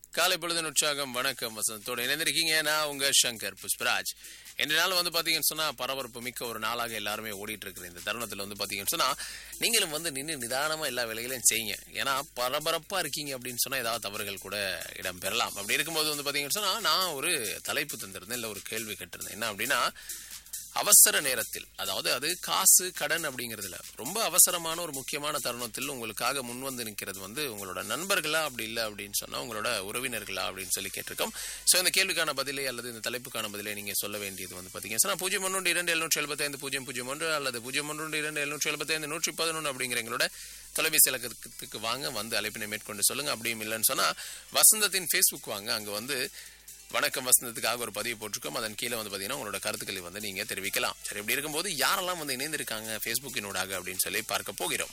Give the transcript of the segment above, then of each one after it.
காலை பொழுதின் உற்சாகம் வணக்கம் வசந்தத்தோடு இணைந்திருக்கீங்க நான் உங்க சங்கர் புஷ்பராஜ் இந்த நாள் வந்து பாத்தீங்கன்னு சொன்னா பரபரப்பு மிக்க ஒரு நாளாக எல்லாருமே ஓடிட்டு இருக்கிற இந்த தருணத்துல வந்து பாத்தீங்கன்னு சொன்னா நீங்களும் வந்து நின்று நிதானமா எல்லா வேலைகளையும் செய்யுங்க ஏன்னா பரபரப்பா இருக்கீங்க அப்படின்னு சொன்னா ஏதாவது தவறுகள் கூட இடம் பெறலாம் அப்படி இருக்கும்போது வந்து பாத்தீங்கன்னு சொன்னா நான் ஒரு தலைப்பு தந்திருந்தேன் இல்ல ஒரு கேள்வி கேட்டிருந்தேன் என்ன அப்படின்னா அவசர நேரத்தில் அதாவது அது காசு கடன் அப்படிங்கிறதுல ரொம்ப அவசரமான ஒரு முக்கியமான தருணத்தில் உங்களுக்காக முன் வந்து நிற்கிறது வந்து உங்களோட நண்பர்களா அப்படி இல்லை அப்படின்னு சொன்னா உங்களோட உறவினர்களா அப்படின்னு சொல்லி கேட்டிருக்கோம் ஸோ இந்த கேள்விக்கான பதிலை அல்லது இந்த தலைப்புக்கான பதிலை நீங்க சொல்ல வேண்டியது வந்து பாத்தீங்கன்னா சொன்னா பூஜ்ஜியம் ஒன்று இரண்டு எழுநூற்றி எழுபத்தைந்து பூஜ்ஜியம் பூஜ்ஜியம் ஒன்று அல்லது பூஜ்ஜியம் ஒன்று இரண்டு எழுநூற்றி எழுபத்தைந்து நூற்றி பதினொன்று அப்படிங்கிற எங்களோட தொலைபேசி இலக்கத்துக்கு வாங்க வந்து அழைப்பினை மேற்கொண்டு சொல்லுங்க அப்படியும் இல்லைன்னு சொன்னா வசந்தத்தின் ஃபேஸ்புக் வாங்க அங்க வந்து வணக்கம் வசந்தத்துக்காக ஒரு பதிவு போட்டிருக்கோம் அதன் கீழே வந்து பார்த்தீங்கன்னா உங்களோட கருத்துக்களை வந்து நீங்க தெரிவிக்கலாம் சரி இப்படி இருக்கும்போது யாரெல்லாம் வந்து இணைந்திருக்காங்க ஃபேஸ்புக்கினூடாக அப்படின்னு சொல்லி பார்க்க போகிறோம்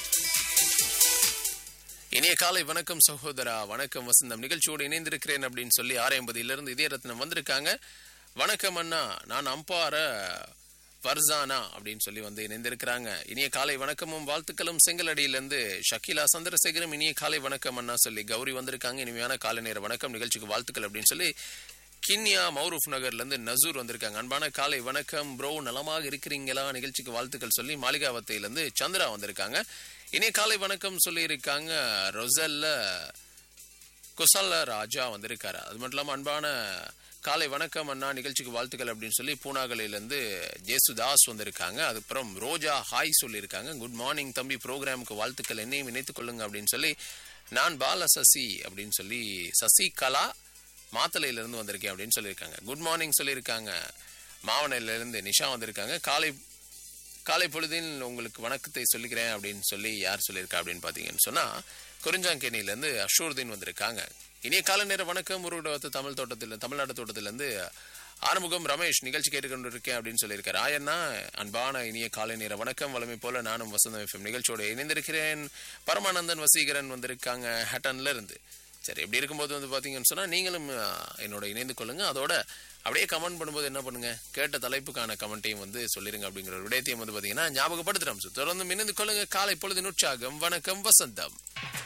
இனிய காலை வணக்கம் சகோதரா வணக்கம் வசந்தம் நிகழ்ச்சியோடு இணைந்திருக்கிறேன் அப்படின்னு சொல்லி ஆறு எண்பதிலிருந்து இதய ரத்னம் வந்திருக்காங்க வணக்கம் அண்ணா நான் அம்பார ஃபர்சானா அப்படின்னு சொல்லி வந்து இணைந்திருக்கிறாங்க இனிய காலை வணக்கமும் வாழ்த்துக்களும் செங்கலடியிலிருந்து ஷக்கீலா சந்திரசேகரம் இனிய காலை வணக்கம் அண்ணா சொல்லி கௌரி வந்திருக்காங்க இனிமையான காலை நேர வணக்கம் நிகழ்ச்சிக்கு வாழ்த்துக்கள் அப்படின்னு சொல்லி கின்யா மௌரூஃப் நகர்ல இருந்து நசூர் வந்திருக்காங்க அன்பான காலை வணக்கம் ப்ரோ நலமாக இருக்கிறீங்களா நிகழ்ச்சிக்கு வாழ்த்துக்கள் சொல்லி மாளிகாவத்தையில இருந்து சந்திரா வந்திருக்காங்க இனிய காலை வணக்கம் சொல்லி இருக்காங்க ரொசல்ல குசல்ல ராஜா வந்திருக்காரு அது மட்டும் இல்லாம அன்பான காலை வணக்கம் அண்ணா நிகழ்ச்சிக்கு வாழ்த்துக்கள் அப்படின்னு சொல்லி பூனாகலையிலேருந்து ஜேசுதாஸ் வந்திருக்காங்க அதுக்கப்புறம் ரோஜா ஹாய் சொல்லியிருக்காங்க குட் மார்னிங் தம்பி ப்ரோக்ராமுக்கு வாழ்த்துக்கள் என்னையும் இணைத்துக் கொள்ளுங்க அப்படின்னு சொல்லி நான் பால சசி அப்படின்னு சொல்லி சசி கலா மாத்தலையிலேருந்து வந்திருக்கேன் அப்படின்னு சொல்லியிருக்காங்க குட் மார்னிங் சொல்லியிருக்காங்க மாவனையிலேருந்து நிஷா வந்திருக்காங்க காலை காலை பொழுதில் உங்களுக்கு வணக்கத்தை சொல்லிக்கிறேன் அப்படின்னு சொல்லி யார் சொல்லியிருக்கா அப்படின்னு பார்த்தீங்கன்னு சொன்னால் குறிஞ்சாங்கேணியிலேருந்து அஷூர்தீன் வந்திருக்காங்க இனிய கால நேர வணக்கம் உருவத்து தமிழ் தோட்டத்தில் தமிழ்நாடு தோட்டத்திலேருந்து ஆறுமுகம் ரமேஷ் நிகழ்ச்சி கேட்டுக்கொண்டு இருக்கேன் அப்படின்னு சொல்லியிருக்காரு ஆயண்ணா அன்பான இனிய காலை நேர வணக்கம் வளமை போல நானும் வசந்தம் எஃப்எம் நிகழ்ச்சியோடு இணைந்திருக்கிறேன் பரமானந்தன் வசீகரன் வந்திருக்காங்க ஹட்டன்ல இருந்து சரி இப்படி இருக்கும்போது வந்து பார்த்தீங்கன்னு சொன்னால் நீங்களும் அஹ், என்னோட இணைந்து கொள்ளுங்க அதோட அப்படியே கமெண்ட் பண்ணும்போது என்ன பண்ணுங்க கேட்ட தலைப்புக்கான கமெண்ட்டையும் வந்து சொல்லிருங்க அப்படிங்கிற ஒரு விடயத்தையும் வந்து பார்த்தீங்கன்னா ஞாபகப்படுத்துகிறோம் தொடர்ந்து இணைந்து கொள்ளுங்க காலை பொழுது உற்சாகம் வணக்கம் வசந்தம்